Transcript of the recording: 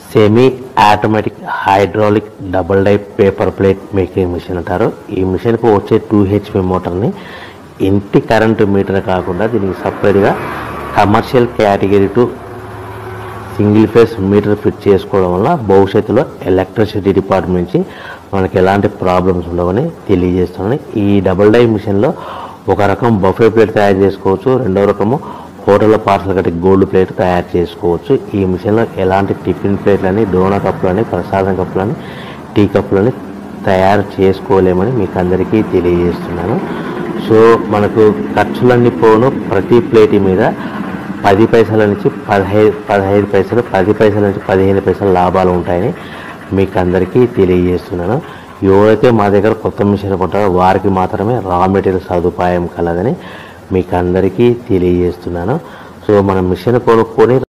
semi automatic hydraulic double die paper plate making machine అంటారు ఈ మిషన్కు వచ్చే టూ హెచ్పి మోటార్ని ఇంటి కరెంటు మీటర్ కాకుండా దీనికి సపరేట్గా commercial category to single phase meter fit చేసుకోవడం వల్ల భవిష్యత్తులో ఎలక్ట్రిసిటీ డిపార్ట్మెంట్ నుంచి మనకి ఎలాంటి ప్రాబ్లమ్స్ ఉండవని తెలియజేస్తున్నాను ఈ డబుల్ డై మిషన్లో ఒక రకం బఫే ప్లేట్ తయారు చేసుకోవచ్చు రెండో రకము హోటల్లో పార్సల్ కట్టి గోల్డ్ ప్లేట్ తయారు చేసుకోవచ్చు ఈ మిషన్లో ఎలాంటి టిఫిన్ ప్లేట్లని డోనా కప్పులని ప్రసాదం కప్పులని టీ కప్పులని తయారు చేసుకోలేమని మీకు అందరికీ తెలియజేస్తున్నాను సో మనకు ఖర్చులన్నీ పోను ప్రతి ప్లేట్ మీద పది పైసల నుంచి పదహైదు పదహైదు పైసలు పది పైసల నుంచి పదిహేను పైసలు లాభాలు ఉంటాయని మీకు అందరికీ తెలియజేస్తున్నాను ఎవరైతే మా దగ్గర కొత్త మిషన్ కొంటారో వారికి మాత్రమే రా మెటీరియల్ సదుపాయం కలదని మీకు అందరికీ తెలియజేస్తున్నాను సో మన మిషన్ కొనుక్కొని